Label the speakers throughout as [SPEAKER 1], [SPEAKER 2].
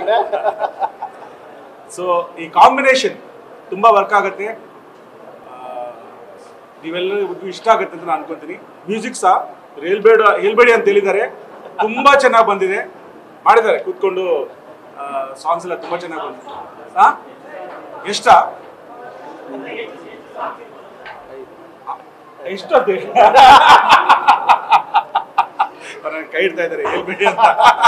[SPEAKER 1] ಅಂದ್ರೆ
[SPEAKER 2] ಸೊ ಈ ಕಾಂಬಿನೇಷನ್ ತುಂಬಾ ವರ್ಕ್ ಆಗುತ್ತೆ ಆ, ನೀವೆಲ್ಲರಿಗೂ ಇಷ್ಟ ಆಗುತ್ತೆ ಅಂತ ನಾನು ಅನ್ಕೊಂತೀನಿ ಮ್ಯೂಸಿಕ್ ಸಹ ಹೇಳ್ಬೇಡ ಹೇಳ್ಬೇಡಿ ಅಂತ ಹೇಳಿದ್ದಾರೆ ತುಂಬಾ ಚೆನ್ನಾಗಿ ಬಂದಿದೆ ಮಾಡಿದ್ದಾರೆ ಕೂತ್ಕೊಂಡು ಸಾಂಗ್ಸ್ ಎಲ್ಲ ತುಂಬಾ ಚೆನ್ನಾಗಿ ಬಂದಿದೆ ಹಾ ಎಷ್ಟ ಎಷ್ಟೊತ್ತೆ ನನ್ನ ಕೈ ಇಡ್ತಾ ಇದ್ದಾರೆ ಹೇಳ್ಬೇಡಿ ಅಂತ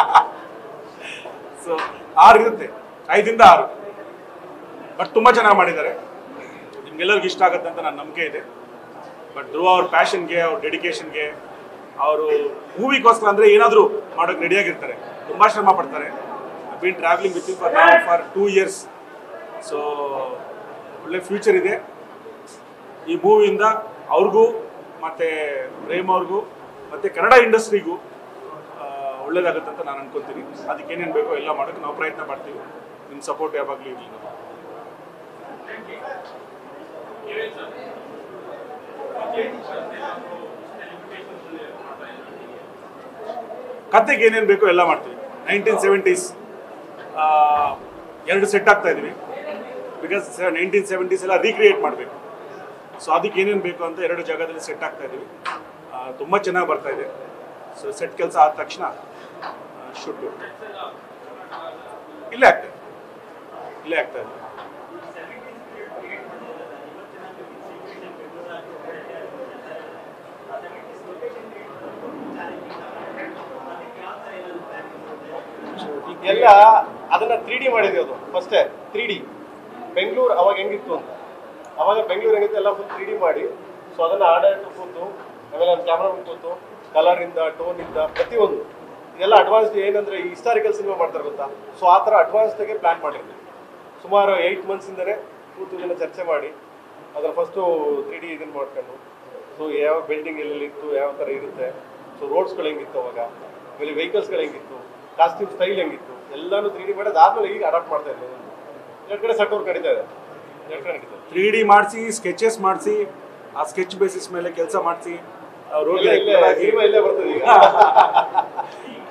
[SPEAKER 2] ಸೊ ಆರು ಇರುತ್ತೆ ಐದಿಂದ ಆರು ಬಟ್ ತುಂಬಾ ಚೆನ್ನಾಗಿ ಮಾಡಿದ್ದಾರೆ ನಿಮ್ಗೆಲ್ಲರಿಗೂ ಇಷ್ಟ ಆಗುತ್ತೆ ಅಂತ ನನ್ನ ನಂಬಿಕೆ ಇದೆ ಬಟ್ ಧ್ರುವ ಅವ್ರ ಪ್ಯಾಷನ್ಗೆ ಅವ್ರ ಡೆಡಿಕೇಶನ್ಗೆ ಅವರು ಮೂವಿಗೋಸ್ಕರ ಅಂದರೆ ಏನಾದರೂ ಮಾಡೋಕ್ಕೆ ರೆಡಿಯಾಗಿರ್ತಾರೆ ತುಂಬ ಶ್ರಮ ಪಡ್ತಾರೆ been traveling with for for two years so ಒಳ್ಳೆ ಫ್ಯೂಚರ್ ಇದೆ ಈ ಮೂವಿಯಿಂದ ಅವ್ರಿಗೂ ಮತ್ತು ಪ್ರೇಮ್ ಅವ್ರಿಗೂ ಮತ್ತು ಕನ್ನಡ ಇಂಡಸ್ಟ್ರಿಗೂ ಒಳ್ಳೇದಾಗುತ್ತೆ ಅಂತ ನಾನು ಅನ್ಕೊಂತೀನಿ ಅದಕ್ಕೆ ಏನೇನು ಬೇಕೋ ಎಲ್ಲ ಮಾಡೋಕ್ಕೆ ನಾವು ಪ್ರಯತ್ನ ಮಾಡ್ತೀವಿ ನಿಮ್ಮ ಸಪೋರ್ಟ್ ಯಾವಾಗಲೂ ಇರಲಿ ಕತೆಗೆ ಏನೇನು ಬೇಕೋ ಎಲ್ಲ ಮಾಡ್ತೀವಿ ನೈನ್ಟೀನ್ ಸೆವೆಂಟೀಸ್ ಎರಡು ಸೆಟ್ ಆಗ್ತಾ ಇದೀವಿ ಬಿಕಾಸ್ ನೈನ್ಟೀನ್ ಸೆವೆಂಟೀಸ್ ಎಲ್ಲ ರೀಕ್ರಿಯೇಟ್ ಮಾಡಬೇಕು ಸೊ ಅದಕ್ಕೆ ಏನೇನು ಬೇಕು ಅಂತ ಎರಡು ಜಾಗದಲ್ಲಿ ಸೆಟ್ ಆಗ್ತಾ ಇದೀವಿ ತುಂಬ ಚೆನ್ನಾಗಿ ಬರ್ತಾ ಇದೆ ಸೊ ಸೆಟ್ ಕೆಲಸ ಆದ ತಕ್ಷಣ ಶೂಟ್ ಇಲ್ಲೇ ಆಗ್ತದೆ ಇಲ್ಲೇ ಆಗ್ತಾ ಇದೆ
[SPEAKER 1] ಎಲ್ಲ ಅದನ್ನ ತ್ರೀ ಡಿ ಮಾಡಿದ್ವಿ ಅದು ಫಸ್ಟೇ ತ್ರೀ ಡಿ ಬೆಂಗಳೂರು ಅವಾಗ ಹೆಂಗಿತ್ತು ಅಂತ ಅವಾಗ ಬೆಂಗಳೂರು ಹೆಂಗಿತ್ತು ಎಲ್ಲ ಫುಲ್ ತ್ರೀ ಡಿ ಮಾಡಿ ಸೊ ಅದನ್ನ ಆಡಳಿತ ಕೂತು ಆಮೇಲೆ ನಮ್ಮ ಕ್ಯಾಮ್ರಾ ಕೂತು ಕಲರಿಂದ ಟೋನಿಂದ ಪ್ರತಿಯೊಂದು ಇದೆಲ್ಲ ಅಡ್ವಾನ್ಸ್ ಏನಂದ್ರೆ ಈ ಹಿಸ್ಟಾರಿಕಲ್ ಸಿನಿಮಾ ಮಾಡ್ತಾರೆ ಗೊತ್ತಾ ಸೊ ಆ ಥರ ಅಡ್ವಾನ್ಸ್ದಾಗೆ ಪ್ಲಾನ್ ಮಾಡಿರ್ತೀವಿ ಸುಮಾರು ಏಯ್ಟ್ ಮಂತ್ಸಿಂದನೇ ಕೂತು ಇದನ್ನ ಚರ್ಚೆ ಮಾಡಿ ಅದರ ಫಸ್ಟು ತ್ರೀ ಡಿ ಇದನ್ನು ಮಾಡ್ಕೊಂಡು ಸೊ ಯಾವ ಬಿಲ್ಡಿಂಗ್ ಎಲ್ಲೆಲ್ಲಿ ಇತ್ತು ಯಾವ ಥರ ಇರುತ್ತೆ ಸೊ ರೋಡ್ಸ್ಗಳು ಹೆಂಗಿತ್ತು ಅವಾಗ ಆಮೇಲೆ ವೆಹಿಕಲ್ಸ್ಗಳು ಹೆಂಗಿತ್ತು ಕಾಸ್ಟ್ಯೂಮ್ ಸ್ಟೈಲ್ ಹೆಂಗಿತ್ತು ಎಲ್ಲಾನು ತ್ರೀ ಡಿ ಮಾಡೋದು ಆದ್ಮೇಲೆ ಈಗ ಅಡಾಪ್ಟ್ ಮಾಡ್ತಾ ಇದ್ದೀವಿ ಎರಡು ಕಡೆ ಸೆಟ್ ವರ್ಕ್ ನಡೀತಾ ಇದೆ ಎರಡು ಕಡೆ ನಡೀತಾ ಇದೆ
[SPEAKER 2] ತ್ರೀ ಡಿ ಮಾಡಿಸಿ ಸ್ಕೆಚಸ್ ಮಾಡಿಸಿ ಆ ಸ್ಕೆಚ್ ಬೇಸಿಸ್ ಮೇಲೆ ಕೆಲಸ ಮಾಡಿಸಿ
[SPEAKER 1] ಇಲ್ಲೇ ಇಲ್ಲೇ ಸಿನಿಮಾ ಇಲ್ಲೇ ಬರ್ತದೆ ಈಗ